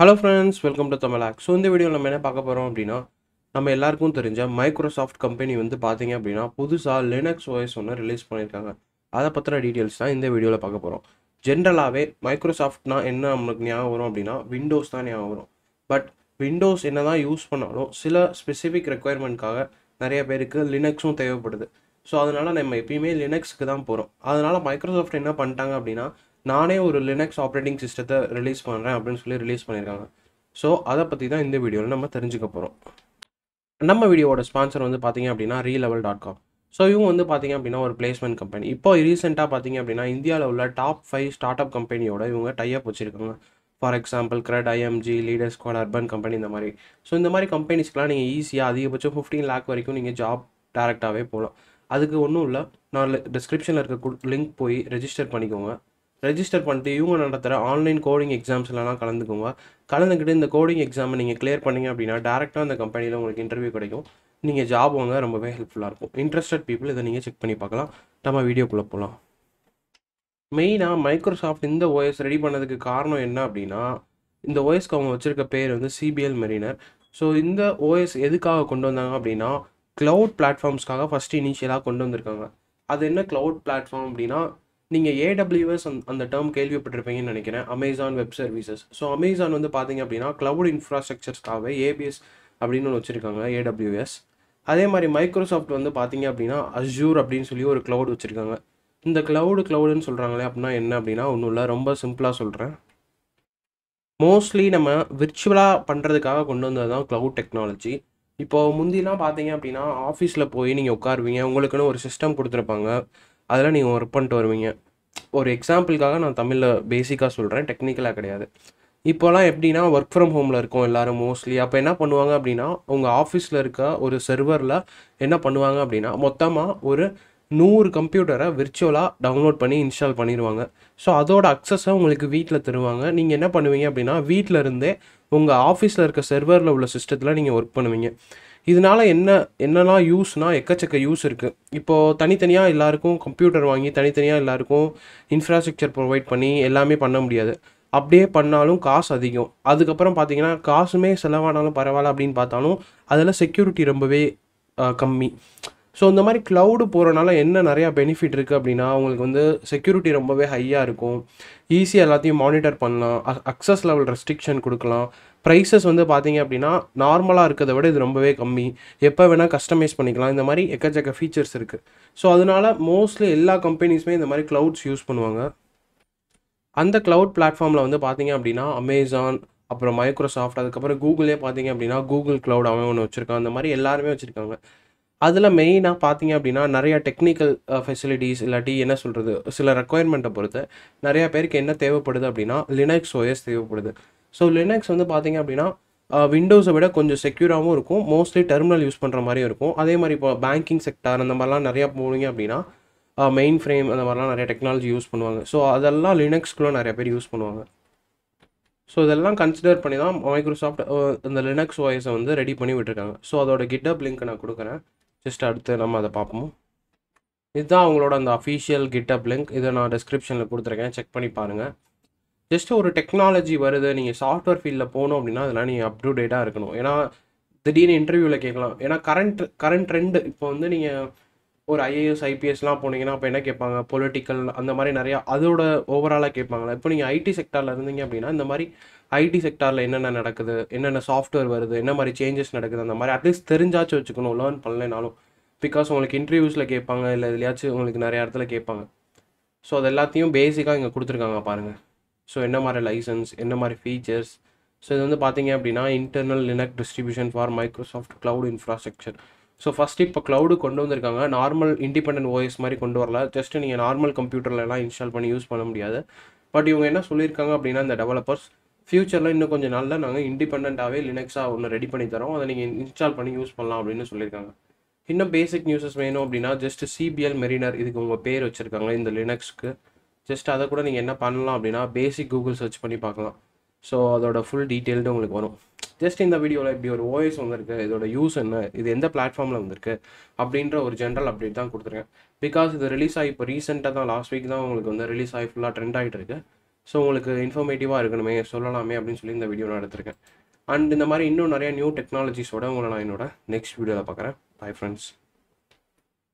hello friends welcome to தமிழாக் so இந்த வீடியோவில் நம்ம என்ன பார்க்க போகிறோம் அப்படின்னா நம்ம எல்லாருக்கும் தெரிஞ்ச மைக்ரோசாஃப்ட் கம்பெனி வந்து பார்த்தீங்க அப்படின்னா புதுசாக லினக்ஸ் ஓஎஸ் ஒன்று ரிலீஸ் பண்ணியிருக்காங்க அதை பற்றின டீட்டெயில்ஸ் தான் இந்த வீடியோவில் பார்க்க போகிறோம் ஜென்ரலாகவே மைக்ரோசாஃப்ட்னா என்ன நம்மளுக்கு ஞாபகம் வரும் அப்படின்னா விண்டோஸ் தான் ஞாபகம் வரும் பட் விண்டோஸ் என்ன தான் யூஸ் பண்ணாலும் சில ஸ்பெசிஃபிக் ரெக்குயர்மெண்ட்காக நிறைய பேருக்கு லினக்ஸும் தேவைப்படுது ஸோ அதனால் நம்ம எப்பயுமே லினக்ஸுக்கு தான் போகிறோம் அதனால் மைக்ரோசாஃப்ட் என்ன பண்ணிட்டாங்க அப்படின்னா நானே ஒரு லினக்ஸ் ஆப்ரேட்டிங் சிஸ்டத்தை ரிலீஸ் பண்ணுறேன் அப்படின்னு சொல்லி ரிலீஸ் பண்ணியிருக்காங்க ஸோ அதை பற்றி தான் இந்த வீடியோவில் நம்ம தெரிஞ்சுக்க போகிறோம் நம்ம வீடியோவோட ஸ்பான்சர் வந்து பார்த்தீங்க அப்படின்னா ரீலெவல் டாட் காம் ஸோ இவங்க வந்து பார்த்தீங்க அப்படின்னா ஒரு பிளேஸ்மெண்ட் கம்பெனி இப்போ ரீசெண்டாக பார்த்தீங்க அப்படின்னா இந்தியாவில் உள்ள டாப் ஃபைவ் ஸ்டார்ட் அப் கம்பெனியோட இவங்க டைப் வச்சுருக்காங்க for example Cred IMG leader squad urban company இந்த மாதிரி ஸோ இந்த மாதிரி கம்பெனிஸ்க்குலாம் நீங்கள் ஈஸியாக அதிகபட்சம் ஃபிஃப்டீன் லேக் வரைக்கும் நீங்கள் ஜாப் டேரெக்டாகவே போகலாம் அதுக்கு ஒன்றும் இல்லை நான் டிஸ்கிரிப்ஷனில் இருக்க லிங்க் போய் ரெஜிஸ்டர் பண்ணிக்கோங்க ரெஜிஸ்டர் பண்ணிட்டு இவங்க நடத்துகிற ஆன்லைன் கோடிங் எக்ஸாம்ஸ்லாம் கலந்துக்கோங்க கலந்துக்கிட்டு இந்த கோடிங் எக்ஸாமை நீங்கள் கிளியர் பண்ணீங்க அப்படின்னா டேரெக்டாக அந்த கம்பெனியில் உங்களுக்கு இன்டர்வியூ கிடைக்கும் நீங்கள் ஜாப் வாங்க ரொம்பவே ஹெல்ப்ஃபுல்லாக இருக்கும் இன்ட்ரெஸ்டட் பீப்புள் இதை நீங்கள் செக் பண்ணி பார்க்கலாம் நம்ம வீடியோக்குள்ளே போகலாம் மெயினாக மைக்ரோசாஃப்ட் இந்த ஓஎஸ் ரெடி பண்ணதுக்கு காரணம் என்ன அப்படின்னா இந்த ஓஎஸ்க்கு அவங்க வச்சுருக்க பேர் வந்து சிபிஎல் மெரினர் ஸோ இந்த ஓஎஸ் எதுக்காக கொண்டு வந்தாங்க அப்படின்னா க்ளவுட் பிளாட்ஃபார்ம்ஸ்க்காக ஃபஸ்ட்டு இனிஷியலாக கொண்டு வந்திருக்காங்க அது என்ன க்ளவுட் பிளாட்ஃபார்ம் அப்படின்னா நீங்கள் ஏடபிள்யூஎஸ் அந்த அந்த டேர்ம் கேள்விப்பட்டிருப்பீங்கன்னு நினைக்கிறேன் Amazon web services so Amazon வந்து பார்த்தீங்க அப்படின்னா க்ளவுட் இன்ஃப்ராஸ்ட்ரக்சர்ஸ்க்காகவே ஏபிஎஸ் அப்படின்னு ஒன்று வச்சுருக்காங்க ஏடபிள்யூஎஸ் அதே மாதிரி மைக்ரோசாஃப்ட் வந்து பார்த்தீங்க அப்படின்னா அஜூர் அப்படின்னு சொல்லி ஒரு க்ளவுட் வச்சுருக்காங்க இந்த க்ளவுடு க்ளவுடுன்னு சொல்கிறாங்களே அப்படின்னா என்ன அப்படின்னா ஒன்றும் இல்லை ரொம்ப சிம்பிளாக சொல்கிறேன் மோஸ்ட்லி நம்ம விர்ச்சுவலாக பண்ணுறதுக்காக கொண்டு வந்தது தான் க்ளவுட் டெக்னாலஜி இப்போது முந்திலாம் பார்த்தீங்க அப்படின்னா ஆஃபீஸில் போய் நீங்கள் உட்காருவீங்க உங்களுக்குன்னு ஒரு சிஸ்டம் கொடுத்துருப்பாங்க அதில் நீங்கள் ஒர்க் பண்ணிட்டு வருவீங்க ஒரு எக்ஸாம்பிளுக்காக நான் தமிழில் பேசிக்காக சொல்கிறேன் டெக்னிக்கலாக கிடையாது இப்போலாம் எப்படின்னா ஒர்க் ஃப்ரம் ஹோமில் இருக்கோம் எல்லோரும் மோஸ்ட்லி அப்போ என்ன பண்ணுவாங்க அப்படின்னா உங்கள் ஆஃபீஸில் இருக்க ஒரு சர்வரில் என்ன பண்ணுவாங்க அப்படின்னா மொத்தமாக ஒரு நூறு கம்ப்யூட்டரை விர்ச்சுவலாக டவுன்லோட் பண்ணி இன்ஸ்டால் பண்ணிடுவாங்க ஸோ அதோட அக்சஸை உங்களுக்கு வீட்டில் தருவாங்க நீங்கள் என்ன பண்ணுவீங்க அப்படின்னா வீட்டில் இருந்தே உங்கள் ஆஃபீஸில் இருக்க சர்வரில் உள்ள சிஸ்டத்தில் நீங்கள் ஒர்க் பண்ணுவீங்க இதனால் என்ன என்னெல்லாம் யூஸ்னால் எக்கச்சக்க யூஸ் இருக்குது இப்போது தனித்தனியாக எல்லாருக்கும் கம்ப்யூட்டர் வாங்கி தனித்தனியாக எல்லாருக்கும் இன்ஃப்ராஸ்ட்ரக்சர் ப்ரொவைட் பண்ணி எல்லாமே பண்ண முடியாது அப்படியே பண்ணாலும் காசு அதிகம் அதுக்கப்புறம் பார்த்தீங்கன்னா காசுமே செலவானாலும் பரவாயில்ல அப்படின்னு பார்த்தாலும் அதில் செக்யூரிட்டி ரொம்பவே கம்மி ஸோ இந்த மாதிரி க்ளவுடு போகிறனால என்ன நிறையா பெனிஃபிட் இருக்குது அப்படின்னா அவங்களுக்கு வந்து செக்யூரிட்டி ரொம்பவே ஹையாக இருக்கும் ஈஸியாக எல்லாத்தையும் மானிட்டர் பண்ணலாம் அக்சஸ் லெவல் ரெஸ்ட்ரிக்ஷன் கொடுக்கலாம் ப்ரைஸஸ் வந்து பார்த்தீங்க அப்படின்னா நார்மலாக இருக்கிறத விட இது ரொம்பவே கம்மி எப்போ வேணால் கஸ்டமைஸ் பண்ணிக்கலாம் இந்த மாதிரி எக்கச்சக்க ஃபீச்சர்ஸ் இருக்குது ஸோ அதனால மோஸ்ட்லி எல்லா கம்பெனிஸுமே இந்த மாதிரி க்ளவுட்ஸ் யூஸ் பண்ணுவாங்க அந்த க்ளவுட் பிளாட்ஃபார்மில் வந்து பார்த்தீங்க அப்படின்னா அமேசான் அப்புறம் மைக்ரோசாஃப்ட் அதுக்கப்புறம் கூகுளே பார்த்தீங்க அப்படின்னா கூகுள் க்ளவுட் அவன் ஒன்று வச்சுருக்கான் அந்த மாதிரி எல்லாருமே வச்சுருக்காங்க அதில் மெயினாக பார்த்தீங்க அப்படின்னா நிறையா டெக்னிக்கல் ஃபெசிலிட்டிஸ் இல்லாட்டி என்ன சொல்கிறது சில ரெக்குயர்மெண்ட்டை பொறுத்து நிறையா பேருக்கு என்ன தேவைப்படுது அப்படின்னா லினக்ஸ் ஓஎஸ் தேவைப்படுது ஸோ லினக்ஸ் வந்து பார்த்தீங்க அப்படின்னா விண்டோஸை விட கொஞ்சம் செக்யூராகவும் இருக்கும் மோஸ்ட்லி டெர்மினல் யூஸ் பண்ணுற மாதிரியும் இருக்கும் அதே மாதிரி இப்போ பேங்கிங் செக்டார் அந்த மாதிரிலாம் நிறையா போனீங்க அப்படின்னா மெயின் ஃப்ரேம் அந்த மாதிரிலாம் நிறைய டெக்னாலஜி யூஸ் பண்ணுவாங்க ஸோ அதெல்லாம் லினக்ஸ்குள்ளே நிறைய பேர் யூஸ் பண்ணுவாங்க ஸோ இதெல்லாம் கன்சிடர் பண்ணி தான் மைக்ரோசாஃப்ட் இந்த லினக்ஸ் ஓஎஸை வந்து ரெடி பண்ணி விட்டுருக்காங்க ஸோ அதோட கிட்டப் லிங்க் நான் கொடுக்குறேன் ஜஸ்ட் அடுத்து நம்ம அதை பார்ப்போம் இதுதான் அவங்களோட அந்த அஃபீஷியல் கிட்டப் லிங்க் இதை நான் டிஸ்கிரிப்ஷனில் கொடுத்துருக்கேன் செக் பண்ணி பாருங்கள் ஜஸ்ட் ஒரு டெக்னாலஜி வருது நீங்கள் சாஃப்ட்வேர் ஃபீல்டில் போகணும் அப்படின்னா அதெல்லாம் நீங்கள் அப் டு டேட்டாக இருக்கணும் ஏன்னா திடீர்னு இன்டர்வியூவில் கேட்கலாம் ஏன்னா கரண்ட் கரண்ட் ட்ரெண்டு இப்போ வந்து நீங்கள் ஒரு ஐஏஎஸ் ஐபிஎஸ்லாம் போனீங்கன்னா அப்போ என்ன கேட்பாங்க பொலிட்டிக்கல் அந்த மாதிரி நிறையா அதோட ஓவராலாக கேட்பாங்களா இப்போ நீங்கள் ஐடி செக்டாரில் இருந்தீங்க அப்படின்னா இந்த மாதிரி ஐடி செக்டாரில் என்னென்ன நடக்குது என்னென்ன சாஃப்ட்வேர் வருது என்ன மாதிரி சேஞ்சஸ் நடக்குது அந்த மாதிரி அட்லீஸ்ட் தெரிஞ்சாச்சும் வச்சுக்கணும் லேர்ன் பண்ணலைனாலும் பிகாஸ் உங்களுக்கு இன்டர்வியூஸில் கேட்பாங்க இல்லை எதுலையாச்சும் உங்களுக்கு நிறைய இடத்துல கேட்பாங்க ஸோ அது எல்லாத்தையும் பேசிக்காக இங்கே கொடுத்துருக்காங்க பாருங்கள் ஸோ என்ன மாதிரி லைசன்ஸ் என்ன மாதிரி ஃபீச்சர்ஸ் ஸோ இது வந்து பார்த்தீங்க அப்படின்னா internal Linux distribution for Microsoft cloud infrastructure so first இப்போ க்ளவுடு கொண்டு வந்திருக்காங்க நார்மல் இண்டிபெண்டன்ட் ஓஎஸ் மாதிரி கொண்டு வரல ஜஸ்ட் நீங்கள் நார்மல் கம்ப்யூட்டர்லலாம் இன்ஸ்டால் பண்ணி யூஸ் பண்ண முடியாது பட் இவங்க என்ன சொல்லியிருக்காங்க அப்படின்னா இந்த டெவலப்பர்ஸ் ஃப்யூச்சரில் இன்னும் கொஞ்சம் நாளில் நாங்கள் இண்டிபெண்ட்டாகவே லினக்ஸாக ஒன்று ரெடி பண்ணி தரோம் அதை நீங்கள் இன்ஸ்டால் பண்ணி யூஸ் பண்ணலாம் அப்படின்னு சொல்லியிருக்காங்க இன்னும் பேசிக் நியூஸஸ் வேணும் அப்படின்னா ஜஸ்ட் சிபிஎல் மெரினர் இதுக்கு உங்கள் பேர் வச்சுருக்காங்க இந்த லினக்ஸ்க்கு ஜஸ்ட் அதை கூட நீங்கள் என்ன பண்ணலாம் அப்படின்னா பேசிக் கூகுள் சர்ச் பண்ணி பார்க்கலாம் ஸோ அதோட ஃபுல் டீட்டெயில்டு உங்களுக்கு வரும் ஜஸ்ட் இந்த வீடியோவில் இப்படி ஒரு ஓஎஸ் வந்திருக்கு இதோட யூஸ் என்ன இது எந்த பிளாட்ஃபார்மில் வந்திருக்கு அப்படின்ற ஒரு ஜென்ரல் அப்டேட் தான் கொடுத்துருக்கேன் பிகாஸ் இது ரிலீஸ் ஆகி இப்போ ரீசெண்டாக தான் லாஸ்ட் வீக் தான் உங்களுக்கு வந்து ரிலீஸ் ஆகி ஃபுல்லாக ட்ரெண்ட் ஆகிட்டு இருக்கு ஸோ உங்களுக்கு இன்ஃபர்மேட்டிவாக இருக்கணுமே சொல்லலாமே அப்படின்னு சொல்லி இந்த வீடியோ நான் எடுத்திருக்கேன் அண்ட் இந்த மாதிரி இன்னும் நிறைய நியூ டெக்னாலஜிஸோட உங்களை நான் என்னோட நெக்ஸ்ட் வீடியோவில் பார்க்குறேன் பை ஃப்ரெண்ட்ஸ்